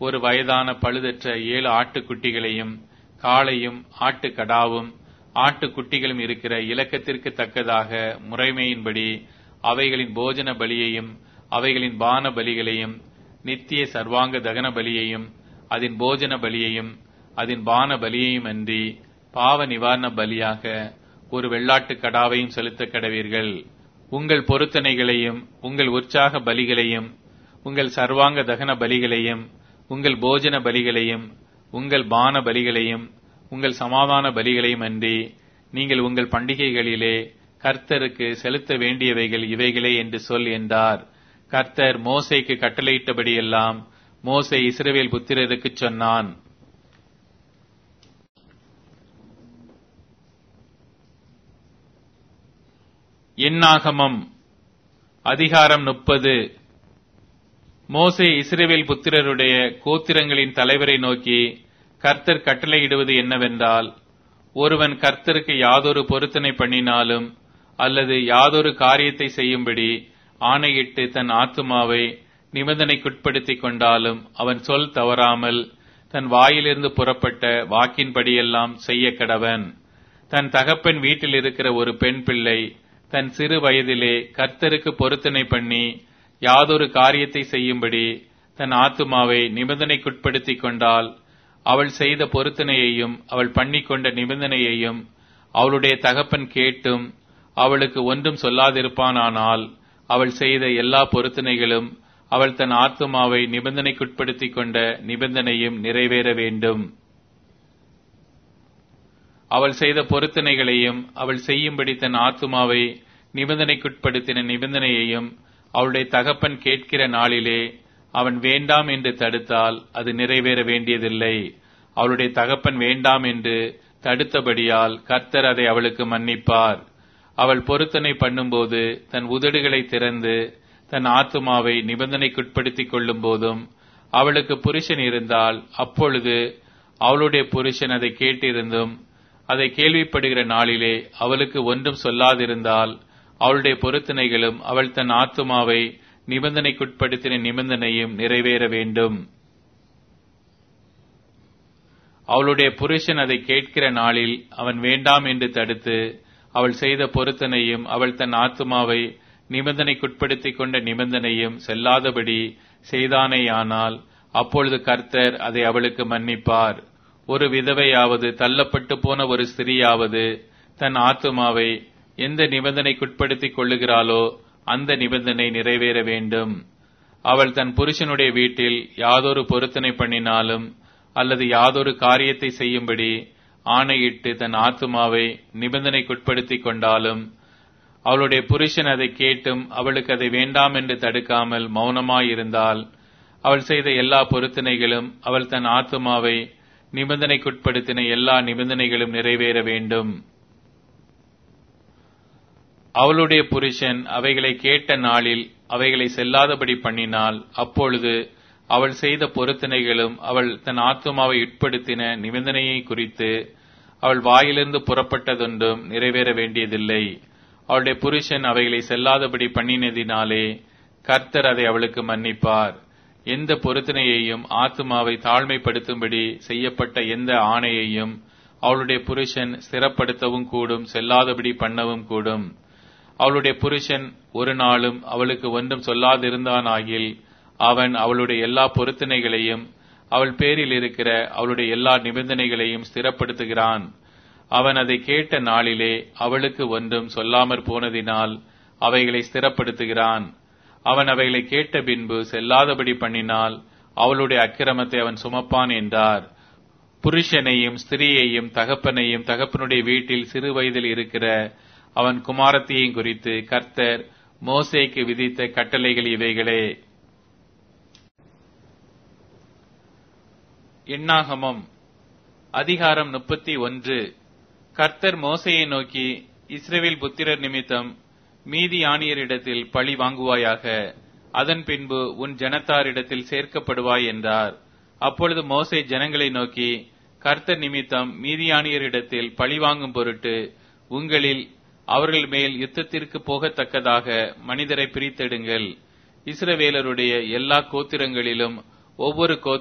ஒரு வயதான பழுதற்ற ஏழு ஆட்டுக்குட்டிகளையும் காளையும் ஆட்டுக்கடாவும் ஆட்டுக்குட்டிகளும் இருக்கிற இலக்கத்திற்கு தக்கதாக முறைமையின்படி அவைகளின் போஜன பலியையும் அவைகளின் பான பலிகளையும் நித்திய சர்வாங்க தகன பலியையும் அதன் போஜன பலியையும் அதன் பான பலியையும் அன்றி பாவ நிவாரண பலியாக ஒரு வெள்ளாட்டுக் கடாவையும் செலுத்தக் கடவீர்கள் உங்கள் பொருத்தனைகளையும் உங்கள் உற்சாக பலிகளையும் உங்கள் சர்வாங்க தகன பலிகளையும் உங்கள் போஜன பலிகளையும் உங்கள் பான பலிகளையும் உங்கள் சமாதான பலிகளையும் அன்றி நீங்கள் உங்கள் பண்டிகைகளிலே கர்த்தருக்கு செலுத்த வேண்டியவைகள் இவைகளே என்று சொல் என்றார் கர்த்தர் மோசைக்கு கட்டளையிட்டபடியெல்லாம் மோசே இஸ்ரவேல் புத்திரருக்குச் சொன்னான் எண்ணாகமம் அதிகாரம் முப்பது மோசே இஸ்ரவேல் புத்திரருடைய கோத்திரங்களின் தலைவரை நோக்கி கர்த்தர் கட்டளையிடுவது என்னவென்றால் ஒருவன் கர்த்தருக்கு யாதொரு பொருத்தனை பண்ணினாலும் அல்லது யாதொரு காரியத்தை செய்யும்படி ஆணையிட்டு தன் ஆத்துமாவை நிபந்தனைக்குட்படுத்திக் கொண்டாலும் அவன் சொல் தவறாமல் தன் வாயிலிருந்து புறப்பட்ட வாக்கின்படியெல்லாம் செய்ய கடவன் தன் தகப்பன் வீட்டில் இருக்கிற ஒரு பெண் பிள்ளை தன் சிறு வயதிலே கர்த்தருக்கு பொருத்தனை பண்ணி யாதொரு காரியத்தை செய்யும்படி தன் ஆத்துமாவை நிபந்தனைக்குட்படுத்திக் கொண்டால் அவள் செய்த பொருத்தனையையும் அவள் பண்ணிக்கொண்ட நிபந்தனையையும் அவளுடைய தகப்பன் கேட்டும் அவளுக்கு ஒன்றும் சொல்லாதிருப்பானானால் அவள் செய்த எல்லா பொருத்தனைகளும் அவள் தன் ஆத்துமாவை நிபந்தனைக்குட்படுத்திக் கொண்ட நிபந்தனையும் நிறைவேற வேண்டும் அவள் செய்த பொருத்தனைகளையும் அவள் செய்யும்படி தன் ஆத்துமாவை நிபந்தனைக்குட்படுத்தின நிபந்தனையையும் அவளுடைய தகப்பன் கேட்கிற நாளிலே அவன் வேண்டாம் என்று தடுத்தால் அது நிறைவேற வேண்டியதில்லை அவளுடைய தகப்பன் வேண்டாம் என்று தடுத்தபடியால் கர்த்தர் அதை அவளுக்கு மன்னிப்பார் அவள் பொருத்தனை பண்ணும்போது தன் உதடுகளை திறந்து தன் ஆத்துமாவை நிபந்தனைக்குட்படுத்திக் கொள்ளும் போதும் அவளுக்கு புருஷன் இருந்தால் அப்பொழுது அவளுடைய புருஷன் அதை கேட்டிருந்தும் அதை கேள்விப்படுகிற நாளிலே அவளுக்கு ஒன்றும் சொல்லாதிருந்தால் அவளுடைய பொருத்தனைகளும் அவள் தன் ஆத்துமாவை நிபந்தனைக்குட்படுத்தின நிபந்தனையும் நிறைவேற வேண்டும் அவளுடைய புருஷன் அதை கேட்கிற நாளில் அவன் வேண்டாம் என்று தடுத்து அவள் செய்த பொருத்தனையும் அவள் தன் ஆத்துமாவை நிபந்தனைக்குட்படுத்திக் கொண்ட நிபந்தனையும் செல்லாதபடி செய்தானேயானால் அப்பொழுது கர்த்தர் அதை அவளுக்கு மன்னிப்பார் ஒரு விதவையாவது தள்ளப்பட்டு போன ஒரு ஸ்திரீயாவது தன் ஆத்துமாவை எந்த நிபந்தனைக்குட்படுத்திக் கொள்ளுகிறாளோ அந்த நிபந்தனை நிறைவேற வேண்டும் அவள் தன் புருஷனுடைய வீட்டில் யாதொரு பொருத்தனை பண்ணினாலும் அல்லது யாதொரு காரியத்தை செய்யும்படி ஆணையிட்டு தன் ஆத்துமாவை நிபந்தனைக்குட்படுத்திக் கொண்டாலும் அவளுடைய புருஷன் அதை கேட்டும் அவளுக்கு அதை வேண்டாம் என்று தடுக்காமல் மௌனமாயிருந்தால் அவள் செய்த எல்லா பொருத்தனைகளும் அவள் தன் ஆத்துமாவை நிபந்தனைக்குட்படுத்தின எல்லா நிபந்தனைகளும் நிறைவேற வேண்டும் அவளுடைய புருஷன் அவைகளை கேட்ட நாளில் அவைகளை செல்லாதபடி பண்ணினால் அப்பொழுது அவள் செய்த பொருத்தனைகளும் அவள் தன் ஆத்துமாவை உட்படுத்தின நிபந்தனையை குறித்து அவள் வாயிலிருந்து புறப்பட்டதொன்றும் நிறைவேற வேண்டியதில்லை அவளுடைய புருஷன் அவைகளை செல்லாதபடி பண்ணினதினாலே கர்த்தர் அதை அவளுக்கு மன்னிப்பார் எந்த பொருத்தனையையும் ஆத்துமாவை தாழ்மைப்படுத்தும்படி செய்யப்பட்ட எந்த ஆணையையும் அவளுடைய புருஷன் ஸ்திரப்படுத்தவும் கூடும் செல்லாதபடி பண்ணவும் கூடும் அவளுடைய புருஷன் ஒரு நாளும் அவளுக்கு ஒன்றும் சொல்லாதிருந்தானாகில் அவன் அவளுடைய எல்லா பொருத்தனைகளையும் அவள் பேரில் இருக்கிற அவளுடைய எல்லா நிபந்தனைகளையும் ஸ்திரப்படுத்துகிறான் அவன் அதை கேட்ட நாளிலே அவளுக்கு ஒன்றும் சொல்லாமற் போனதினால் அவைகளை ஸ்திரப்படுத்துகிறான் அவன் அவைகளை கேட்ட பின்பு செல்லாதபடி பண்ணினால் அவளுடைய அக்கிரமத்தை அவன் சுமப்பான் என்றார் புருஷனையும் ஸ்திரீயையும் தகப்பனையும் தகப்பனுடைய வீட்டில் சிறு வயதில் இருக்கிற அவன் குமாரத்தியையும் குறித்து கர்த்தர் மோசேக்கு விதித்த கட்டளைகள் இவைகளே எண்ணாகமம் அதிகாரம் முப்பத்தி ஒன்று கர்த்தர் மோசையை நோக்கி இஸ்ரேவேல் புத்திரர் நிமித்தம் மீதி ஆணியரிடத்தில் பழி வாங்குவாயாக அதன் பின்பு உன் ஜனத்தாரிடத்தில் சேர்க்கப்படுவாய் என்றார் அப்பொழுது மோசே ஜனங்களை நோக்கி கர்த்தர் நிமித்தம் மீதியானியரிடத்தில் பழி வாங்கும் பொருட்டு உங்களில் அவர்கள் மேல் யுத்தத்திற்கு போகத்தக்கதாக மனிதரை பிரித்தெடுங்கள் இஸ்ரவேலருடைய எல்லா கோத்திரங்களிலும் ஒவ்வொரு கோத்திர